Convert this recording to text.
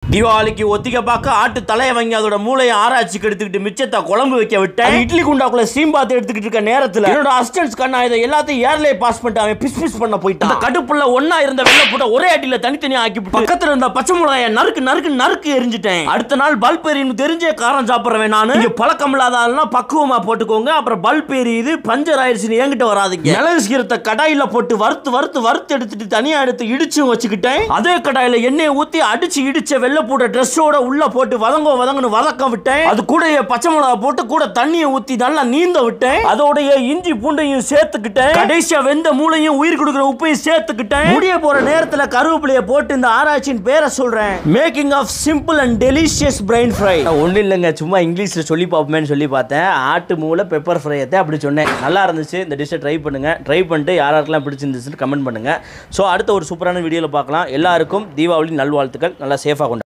தீபாவளிக்கு ஒத்திக பார்க்க ஆட்டு தலையை வாங்கி அதோட மூளையை ஆராய்ச்சிக்கு எடுத்துக்கிட்டு மிச்சத்தை குழம்பு வைக்க விட்டேன் இட்லி குண்டாக்குள்ள ஸ்டீம் பாத்து எடுத்துக்கிட்டு இருக்க நேரத்துல என்னோட அசிஸ்டன்ஸ் கண்ணா இதை எல்லாத்தையும் ஏர்லே பாஸ் பண்ணிட்டு அவன் பிஸ் பிஸ் பண்ண போயிட்டான் அந்த கடுப்புல ஒண்ணா இருந்த வெள்ள போட்ட ஒரே அடியில தனித்தனியா ஆக்கி விட்டு பக்கத்துல இருந்த பச்சை மிளகாய நறுக்கு நறுக்கு நறுக்கு எரிஞ்சிட்டேன் அடுத்த நாள் பல்ப் எரியும் தெரிஞ்சே காரம் சாப்பிடுறவன் நானு இங்க பழக்கம் இல்லாத ஆளுனா பக்குவமா போட்டுக்கோங்க அப்புறம் பல்ப் எரியுது பஞ்சர் ஆயிடுச்சுன்னு என்கிட்ட வராதுங்க மிளகு சீரத்தை கடாயில போட்டு வறுத்து வறுத்து வறுத்து எடுத்துட்டு தனியா எடுத்து இடிச்சும் வச்சுக்கிட்டேன் அதே கடாயில எண்ணெயை ஊத்தி அடிச்சு இடிச்ச வெள்ளை போட்ட ட்ரெஸ்ஸோட உள்ள போட்டு வதங்க வதங்கன்னு வதக்க விட்டேன் அது கூட பச்சை மிளகா போட்டு கூட தண்ணியை ஊத்தி நல்லா நீந்த விட்டேன் அதோடைய இஞ்சி பூண்டையும் சேர்த்துக்கிட்டேன் கடைசியா வெந்த மூளையும் உயிர் கொடுக்குற உப்பையும் சேர்த்துக்கிட்டேன் முடிய போற நேரத்துல கருவேப்பிலைய போட்டு இந்த ஆராய்ச்சியின் பேரை சொல்றேன் making of simple and delicious brain fry ஒன்றும் இல்லைங்க சும்மா இங்கிலீஷ்ல சொல்லி பார்ப்போமேன்னு சொல்லி பார்த்தேன் ஆட்டு மூளை பெப்பர் ஃப்ரையத்தை அப்படி சொன்னேன் நல்லா இருந்துச்சு இந்த டிஷ்ஷை ட்ரை பண்ணுங்க ட்ரை பண்ணிட்டு யார் யாருக்கெல்லாம் பிடிச்சிருந்துச்சுன்னு கமெண்ட் பண்ணுங்க ஸோ அடுத்த ஒரு சூப்பரான வீடியோவில் பார்க்கலாம் எல்லாருக்கும் தீபாவளி நல்வாழ்த்துக்கள் நல்லா சேஃபாக கொண்டு